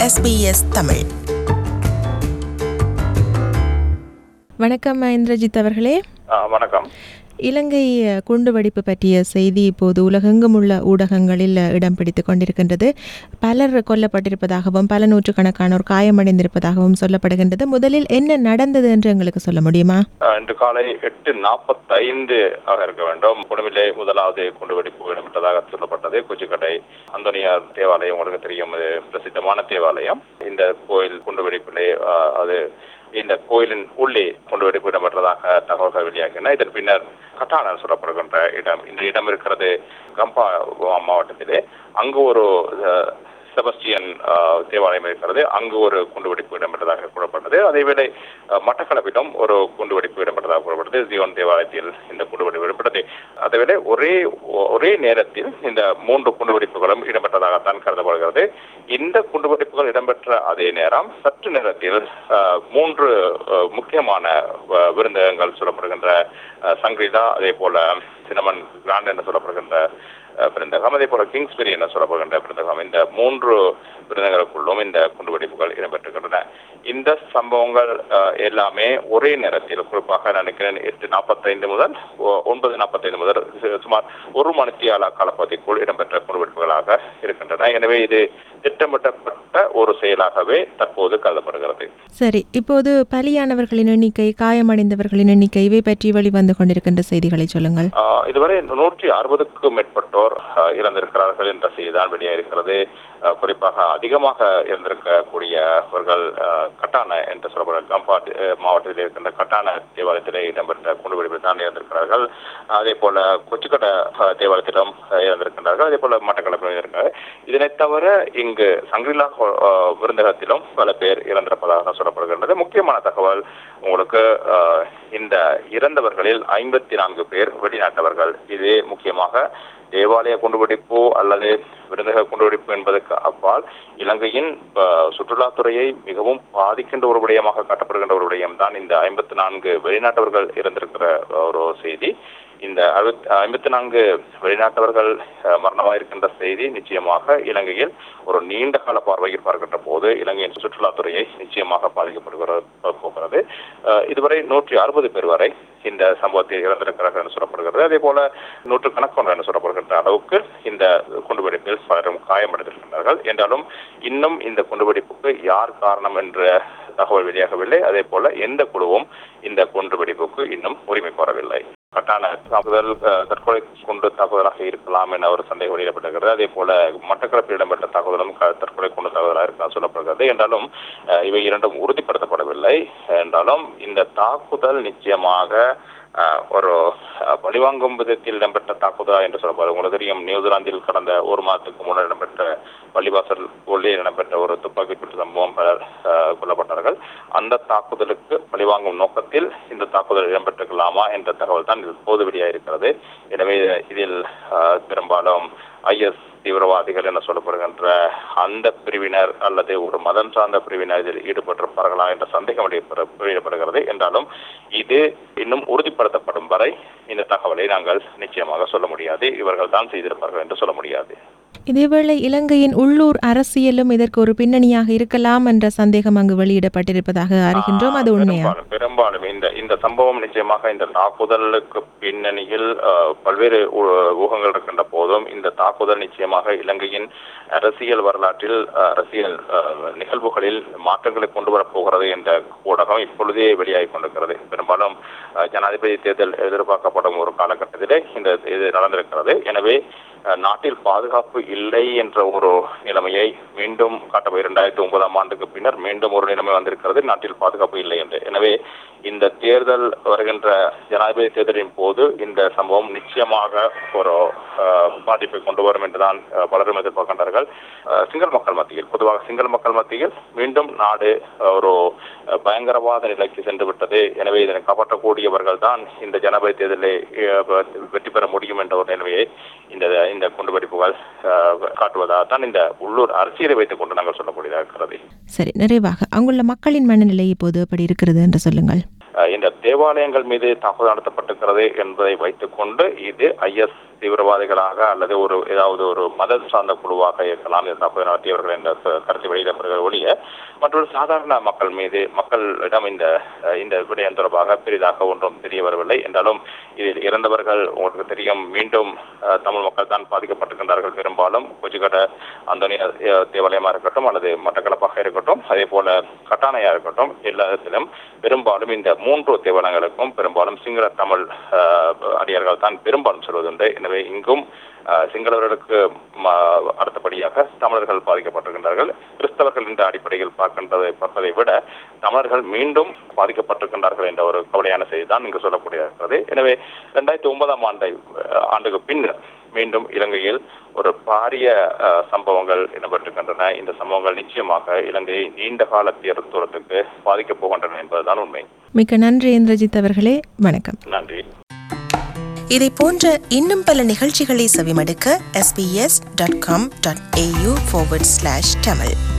SBS Tamil வணக்கம் இந்திரஜித் அவர்களே ஆ, வணக்கம் இலங்கை அஹ், குண்டுவெடிப்பு பற்றிய செய்தி இப்போது உலகெங்கும் உள்ள ஊடகங்களில் அஹ், இடம் பிடித்துக் கொண்டிருக்கின்றது பலர் கொல்லப்பட்டிருப்பதாகவும் பல நூற்றுக்கணக்கானோர் காயமடைந்திருப்பதாகவும் சொல்லப்படுகின்றது முதலில் என்ன நடந்தது என்று எங்களுக்கு சொல்ல முடியுமா ஆ, இன்று காலை எட்டு நாற்பத்தைந்து ஆக இருக்க வேண்டும் குடும்பிலே முதலாவது குண்டுவெடிப்பு இடம்பெற்றதாக சொல்லப்பட்டது கொச்சிக்கடை அந்தோனியார் தேவாலயம் உங்களுக்கு தெரியும் இது பிரசித்தமான தேவாலயம் இந்த கோயில் குண்டுவெடிப்பிலே ஆ, அது இந்த கோயிலின் உள்ளே குண்டுவெடிப்பு இடம்பெற்றதாக தகவல்கள் வெளியாகின இதன் பின்னர் கட்டான சொல்லப்படுகின்ற இடம் இந்த இடம் இருக்கிறது கம்பா மாவட்டத்திலே அங்கு ஒரு ஆ, செபஸ்டியன் ஆஹ், தேவாலயம் இருக்கிறது அங்கு ஒரு குண்டுவெடிப்பு இடம்பெற்றதாக கூறப்பட்டது அதேவேளை ஆஹ், மட்டக்களப்பிலும் ஒரு குண்டுவெடிப்பு இடம்பெற்றதாக கூறப்பட்டது ஜியோன் தேவாலயத்தில் இந்த குண்டுவெடிப்பு இடம்பெற்றது அதேவேளை ஒரே ஒரே நேரத்தில் இந்த மூன்று குண்டுவெடிப்புகளும் இடம்பெற்றதாகத்தான் கருதப்படுகிறது இந்த குண்டுவெடிப்புகள் இடம்பெற்ற அதே நேரம் சற்று நேரத்தில் ஆஹ், மூன்று ஆஹ், முக்கியமான ஆஹ், விருந்தகங்கள் சொல்லப்படுகின்ற ஆஹ், சங்கிரிதா அதே போல சினமன் கிராண்ட் என்று சொல்லப்படுகின்ற அஹ், பிறந்தகம் அதே போல கிங்ஸ்பெரி என சொல்லப்படுகின்ற பிறந்தகம் இந்த மூன்று பிறந்தங்களுக்குள்ளும் இந்த குண்டுவெடிப்புகள் இடம்பெற்றிருக்கின்றன இந்த சம்பவங்கள் அஹ், எல்லாமே ஒரே நேரத்தில் குறிப்பாக நினைக்கிறேன் எட்டு நாற்பத்தைந்து முதல் ஒ- ஒன்பது நாற்பத்தைந்து முதல் சு- சுமார் ஒரு மணித்தியால காலப்பகுதிக்குள் இடம்பெற்ற குண்டுவெடிப்புகளாக இருக்கின்றன எனவே இது திட்டமிட்டப்பட்ட ஒரு செயலாகவே தற்போது கருதப்படுகிறது சரி இப்போது பலியானவர்களின் எண்ணிக்கை காயமடைந்தவர்களின் எண்ணிக்கை இவை பற்றி வெளிவந்து கொண்டிருக்கின்ற செய்திகளை சொல்லுங்கள் ஆஹ் இதுவரை நூற்றி அறுபதுக்கும் மேற்பட்டோர் ஆஹ் இறந்திருக்கிறார்கள் என்ற செய்திதான் வெளியாயிருக்கிறது ஆஹ் குறிப்பாக அதிகமாக இறந்திருக்கக்கூடியவர்கள் ஆஹ் கட்டான என்று சொல்லப்படுற கம்பா ஆஹ் மாவட்டத்தில் இருக்கின்ற கட்டான தேவாலயத்திலே இடம்பெற்ற குண்டுவெடிப்பில் தான் இறந்திருக்கிறார்கள் அதே போல கொச்சிக்கட்ட ஆஹ் தேவாலயத்திலும் ஆஹ் இறந்திருக்கின்றார்கள் அதே போல மட்டக்களப்பிலும் இருக்கிறார்கள் இதனை தவிர இங்கு சங்கிலா ஆஹ் விருந்தகத்திலும் பல பேர் இறந்திருப்பதாக சொல்லப்படுகின்றது முக்கியமான தகவல் உங்களுக்கு ஆஹ் இந்த இறந்தவர்களில் ஐம்பத்தி நான்கு பேர் வெளிநாட்டவர்கள் இது முக்கியமாக தேவாலய குண்டுவெடிப்பு அல்லது விருந்தக குண்டுவெடிப்பு என்பதற்கு அப்பால் இலங்கையின் ஆஹ், சுற்றுலாத்துறையை மிகவும் பாதிக்கின்ற ஒரு விடயமாக காட்டப்படுகின்ற ஒரு விடயம் தான் இந்த ஐம்பத்தி நான்கு வெளிநாட்டவர்கள் இறந்திருக்கிற ஒரு செய்தி இந்த ஐம்பத்தி நான்கு வெளிநாட்டவர்கள் ஆஹ், மரணமாயிருக்கின்ற செய்தி நிச்சயமாக இலங்கையில் ஒரு நீண்ட கால பார்வையில் பார்க்கின்ற போது இலங்கையின் சுற்றுலாத்துறையை நிச்சயமாக பாதிக்கப்படுகிற போகிறது ஆஹ், இதுவரை நூற்றி அறுபது பேர் வரை இந்த சம்பவத்தில் இறந்திருக்கிறார்கள் என்று சொல்லப்படுகிறது அதே போல நூற்றுக்கணக்கான என்று சொல்லப்படுகின்ற அளவுக்கு இந்த குண்டுவெடிப்பில் பலரும் காயமடைந்திருக்கின்றார்கள் என்றாலும் இன்னும் இந்த குண்டுவெடிப்புக்கு யார் காரணம் என்ற தகவல் வெளியாகவில்லை அதே போல எந்த குழுவும் இந்த குண்டுவெடிப்புக்கு இன்னும் உரிமை கோரவில்லை கட்டான தாக்குதல் அஹ், தற்கொலை குண்டு தாக்குதலாக இருக்கலாம் என ஒரு சந்தேகம் வெளியிடப்பட்டிருக்கிறது அதே போல மட்டக்களப்பில் இடம்பெற்ற தாக்குதலும் க- தற்கொலை குண்டு தாக்குதலாக இருக்கலாம் சொல்லப்படுகிறது என்றாலும் அஹ், இவை இரண்டும் உறுதிப்படுத்தப்படவில்லை என்றாலும் இந்த தாக்குதல் நிச்சயமாக அஹ், ஒரு அஹ், பழிவாங்கும் விதத்தில் இடம்பெற்ற தாக்குதல் என்று சொல்லப்படுது உங்களுக்கு தெரியும் நியூசிலாந்தில் கடந்த ஒரு மாதத்துக்கு முன்னர் இடம்பெற்ற பள்ளிவாசல் உள்ளே இடம்பெற்ற ஒரு துப்பாக்கி சூட்டு சம்பவம் பலர் அஹ், கொல்லப்பட்டார்கள் அந்த தாக்குதலுக்கு பழிவாங்கும் நோக்கத்தில் இந்த தாக்குதல் இடம்பெற்றிருக்கலாமா என்ற தகவல் தான் இப்போது வெளியாயிருக்கிறது எனவே இதில் அஹ், பெரும்பாலும் ஐஎஸ் தீவிரவாதிகள் என சொல்லப்படுகின்ற அந்த பிரிவினர் அல்லது ஒரு மதம் சார்ந்த பிரிவினர் இதில் ஈடுபட்டிருப்பார்களா என்ற சந்தேகம் வெளியிடப்பட- வெளியிடப்படுகிறது என்றாலும் இது இன்னும் உறுதிப்படுத்தப்படும் வரை இந்த தகவலை நாங்கள் நிச்சயமாக சொல்ல முடியாது இவர்கள் தான் செய்திருப்பார்கள் என்று சொல்ல முடியாது இதேவேளை இலங்கையின் உள்ளூர் அரசியலும் இதற்கு ஒரு பின்னணியாக இருக்கலாம் என்ற சந்தேகம் அங்கு வெளியிடப்பட்டிருப்பதாக அறிகின்றோம் அது உண்மையா பெரும்பாலும் பெரும்பாலும் இந்த இந்த சம்பவம் நிச்சயமாக இந்த தாக்குதலுக்கு பின்னணியில் அஹ், பல்வேறு ஊ- ஊகங்கள் இருக்கின்ற போதும் இந்த தாக்குதல் நிச்சயமாக இலங்கையின் அரசியல் வரலாற்றில் அஹ், அரசியல் அஹ், நிகழ்வுகளில் மாற்றங்களை கொண்டு வரப் போகிறது என்ற ஊடகம் இப்பொழுதே வெளியாகி கொண்டிருக்கிறது பெரும்பாலும் அஹ், ஜனாதிபதி தேர்தல் எதிர்பார்க்கப்படும் ஒரு காலகட்டத்திலே இந்த இது நடந்திருக்கிறது எனவே அஹ், நாட்டில் பாதுகாப்பு இல்லை என்ற ஒரு நிலைமையை மீண்டும் காட்ட இரண்டாயிரத்தி ஒன்பதாம் ஆண்டுக்கு பின்னர் மீண்டும் ஒரு நிலைமை வந்திருக்கிறது நாட்டில் பாதுகாப்பு இல்லை என்று எனவே இந்த தேர்தல் வருகின்ற ஜனாதிபதி தேர்தலின் போது இந்த சம்பவம் நிச்சயமாக ஒரு அஹ், பாதிப்பை கொண்டு வரும் என்றுதான் அஹ், பலரும் எதிர்பார்க்கின்றார்கள் அஹ், சிங்கள மக்கள் மத்தியில் பொதுவாக சிங்கள மக்கள் மத்தியில் மீண்டும் நாடு அஹ், ஒரு அஹ், பயங்கரவாத நிலைக்கு சென்று விட்டது எனவே இதனை காப்பாற்றக்கூடியவர்கள் தான் இந்த ஜனாதிபதி தேர்தலில் அஹ், வெற்றி பெற முடியும் என்ற ஒரு நிலைமையை இந்த இந்த குண்டுவெடிப்புகள் அஹ், காட்டுவதாகத்தான் இந்த உள்ளூர் அரசியலை வைத்துக் கொண்டு நாங்கள் சொல்லக்கூடியதாக இருக்கிறது சரி நிறைவாக அங்குள்ள மக்களின் மனநிலை இப்போது எப்படி இருக்கிறது என்று சொல்லுங்கள் அஹ், இந்த தேவாலயங்கள் மீது தாக்குதல் நடத்தப்பட்டிருக்கிறது என்பதை வைத்துக்கொண்டு இது ஐஎஸ் தீவிரவாதிகளாக அல்லது ஒரு ஏதாவது ஒரு மத சார்ந்த குழுவாக இருக்கலாம் இந்த தாக்குதல் நடத்தியவர்கள் என்ற க- கருத்து வெளியிடப்படுகிற ஒழிய மற்றொரு சாதாரண மக்கள் மீது மக்களிடம் இந்த அஹ், இந்த விடயம் தொடர்பாக பெரிதாக ஒன்றும் தெரிய வரவில்லை என்றாலும் இதில் இறந்தவர்கள் உங்களுக்கு தெரியும் மீண்டும் அஹ், தமிழ் மக்கள் தான் பாதிக்கப்பட்டிருக்கின்றார்கள் பெரும்பாலும் கொச்சிக்கட்ட அந்தோனி அஹ், தேவாலயமா இருக்கட்டும் அல்லது மட்டக்களப்பாக இருக்கட்டும் அதே போல கட்டானையா இருக்கட்டும் எல்லா இடத்திலும் பெரும்பாலும் இந்த மூன்று தேவாலயங்களுக்கும் பெரும்பாலும் சிங்கள தமிழ் அஹ், அடியார்கள் தான் பெரும்பாலும் சொல்வதுண்டு எனவே இங்கும் அஹ், சிங்களவர்களுக்கு ம- அடுத்தபடியாக தமிழர்கள் பாதிக்கப்பட்டிருக்கின்றார்கள் கிறிஸ்தவர்கள் என்ற அடிப்படையில் பார்க்கின்றதை பார்ப்பதை விட தமிழர்கள் மீண்டும் பாதிக்கப்பட்டிருக்கின்றார்கள் என்ற ஒரு கவலையான செய்தி தான் இங்கு சொல்லக்கூடிய இருக்கிறது எனவே இரண்டாயிரத்தி ஒன்பதாம் ஆண்டை அஹ், ஆண்டுக்கு பின்னர் மீண்டும் இலங்கையில் ஒரு பாரிய அஹ், சம்பவங்கள் இடம்பெற்றிருக்கின்றன இந்த சம்பவங்கள் நிச்சயமாக இலங்கையை நீண்ட கால தூரத்துக்கு பாதிக்கப் போகின்றன என்பதுதான் உண்மை மிக்க நன்றி இந்திரஜித் அவர்களே வணக்கம் நன்றி இதை போன்ற இன்னும் பல நிகழ்ச்சிகளை செவிமடுக்க sbs.com.au forward slash tamil